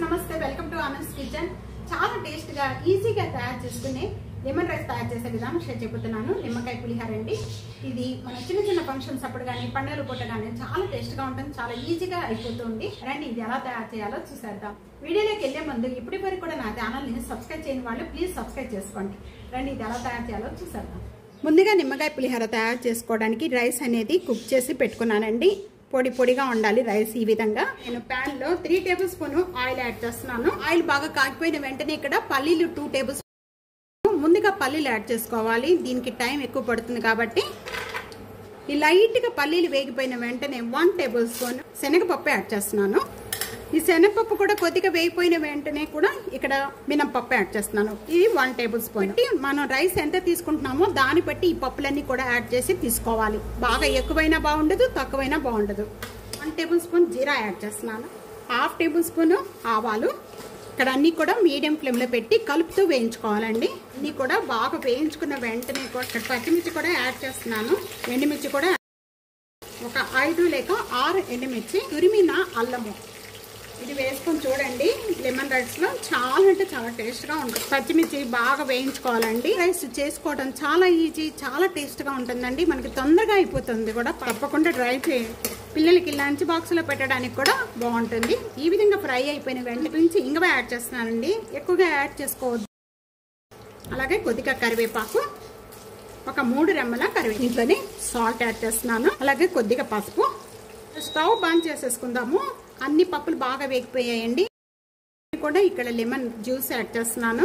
నమస్తే welcome to Anand kitchen చాలా taste గా ఈజీగా తయారు చేసుకునే లెమన్ రైస్ తయారు చేసే విధానం షేర్ చెబుతున్నాను నిమ్మకాయ పులిహార అండి ఇది మన చిన్న చిన్న ఫంక్షన్స్ అప్పుడు కానీ పండుగల పూట కానీ చాలా టేస్ట్ గా ఉంటుంది చాలా ఈజీగా అయిపోతుంది రండి ఇది ఎలా తయారు చేయాలో చూసేద్దాం వీడియోలోకి వెళ్లే ముందు ఇప్పటి వరకు కూడా నా ఛానల్ ని సబ్స్క్రైబ్ చేయని వాళ్ళు ప్లీజ్ సబ్స్క్రైబ్ చేసుకోండి రండి ఇది ఎలా తయారు చేయాలో చూసేద్దాం ముందుగా నిమ్మకాయ పులిహార తయారు చేసుకోవడానికి రైస్ అనేది కుక్ చేసి పెట్టుకున్నానండి పొడి పొడిగా ఉండాలి రైస్ ఈ విధంగా నేను ప్యాన్ లో three tablespoon oil add చేస్తున్నాను ఆయిల్ బాగా కాగిపోయిన వెంటనే ఇక్కడ పల్లీలు టూ టేబుల్ స్పూన్ ముందుగా పల్లీలు యాడ్ చేసుకోవాలి దీనికి టైం ఎక్కువ పడుతుంది కాబట్టి ఈ లైట్ గా పల్లీలు వేగిపోయిన వెంటనే వన్ టేబుల్ స్పూన్ శనగపప్పు యాడ్ చేస్తున్నాను ఈ శనగపప్పు కూడా కొద్దిగా వేగిపోయిన వెంటనే కూడా ఇక్కడ మినపప్పు యాడ్ చేస్తున్నాను ఇది వన్ టేబుల్ స్పూన్ మనం రైస్ ఎంత తీసుకుంటున్నామో దాన్ని బట్టి ఈ పప్పులన్నీ కూడా యాడ్ చేసి తీసుకోవాలి బాగా ఎక్కువైనా బాగుండదు తక్కువైనా బాగుండదు వన్ టేబుల్ స్పూన్ జీరా యాడ్ చేస్తున్నాను హాఫ్ టేబుల్ స్పూన్ ఆవాలు ఇక్కడ అన్ని కూడా మీడియం ఫ్లేమ్లో పెట్టి కలుపుతూ వేయించుకోవాలండి అన్ని కూడా బాగా వేయించుకున్న వెంటనే కూడా ఇక్కడ పచ్చిమిర్చి కూడా యాడ్ చేస్తున్నాను ఎండుమిర్చి కూడా ఒక ఐదు లేక ఆరు ఎండుమిర్చి తురిమిన అల్లము ఇది వేసుకొని చూడండి లెమన్ రైస్ లో చాలా అంటే చాలా టేస్ట్ గా ఉంటుంది పచ్చిమిర్చి బాగా వేయించుకోవాలండి రైస్ చేసుకోవడం చాలా ఈజీ చాలా టేస్ట్ గా ఉంటుందండి మనకి తొందరగా అయిపోతుంది కూడా తప్పకుండా ట్రై చేయండి పిల్లలకి లంచ్ బాక్స్ లో పెట్టడానికి కూడా బాగుంటుంది ఈ విధంగా ఫ్రై అయిపోయిన వెంట నుంచి ఇంగవ యాడ్ చేస్తున్నానండి ఎక్కువగా యాడ్ చేసుకోవద్దు అలాగే కొద్దిగా కరివేపాకు ఒక మూడు రెమ్మల కరివే ఇంట్లోనే సాల్ట్ యాడ్ చేస్తున్నాను అలాగే కొద్దిగా పసుపు స్టవ్ బంద్ చేసేసుకుందాము అన్ని పప్పులు బాగా వేగిపోయాయండి కూడా ఇక్కడ లెమన్ జ్యూస్ యాడ్ చేస్తున్నాను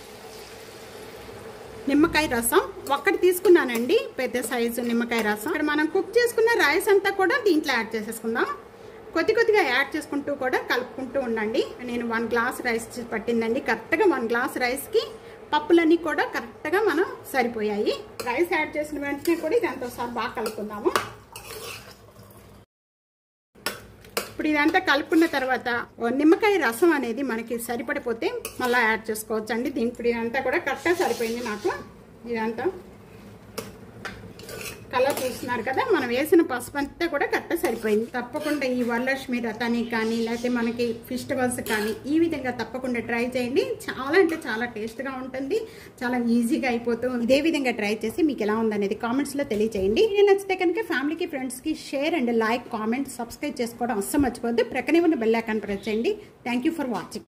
నిమ్మకాయ రసం ఒక్కటి తీసుకున్నానండి పెద్ద సైజు నిమ్మకాయ రసం ఇక్కడ మనం కుక్ చేసుకున్న రైస్ అంతా కూడా దీంట్లో యాడ్ చేసేసుకుందాం కొద్ది కొద్దిగా యాడ్ చేసుకుంటూ కూడా కలుపుకుంటూ ఉండండి నేను వన్ గ్లాస్ రైస్ పట్టిందండి కరెక్ట్గా వన్ గ్లాస్ రైస్కి పప్పులన్నీ కూడా కరెక్ట్గా మనం సరిపోయాయి రైస్ యాడ్ చేసిన వెంటనే కూడా ఇదంతా ఒకసారి బాగా కలుపుకుందాము ఇప్పుడు ఇదంతా కలుపుకున్న తర్వాత నిమ్మకాయ రసం అనేది మనకి సరిపడిపోతే మళ్ళీ యాడ్ చేసుకోవచ్చు అండి దీని ఇప్పుడు ఇదంతా కూడా కరెక్ట్గా సరిపోయింది నాకు ఇదంతా కలర్ చూస్తున్నారు కదా మనం వేసిన పసుపు అంతా కూడా కరెక్ట్గా సరిపోయింది తప్పకుండా ఈ వరలక్ష్మి రథానికి కానీ లేకపోతే మనకి ఫెస్టివల్స్ కానీ ఈ విధంగా తప్పకుండా ట్రై చేయండి చాలా అంటే చాలా టేస్ట్గా ఉంటుంది చాలా ఈజీగా అయిపోతుంది ఇదే విధంగా ట్రై చేసి మీకు ఎలా ఉందనేది కామెంట్స్లో తెలియజేయండి ఇది నచ్చితే కనుక ఫ్యామిలీకి ఫ్రెండ్స్కి share and like comment subscribe చేసుకోవడం అస్సలు మర్చిపోద్దు ప్రక్కనే ఉన్న బెల్ ఐకాన్ ప్రెస్ చేయండి థ్యాంక్ ఫర్ వాచింగ్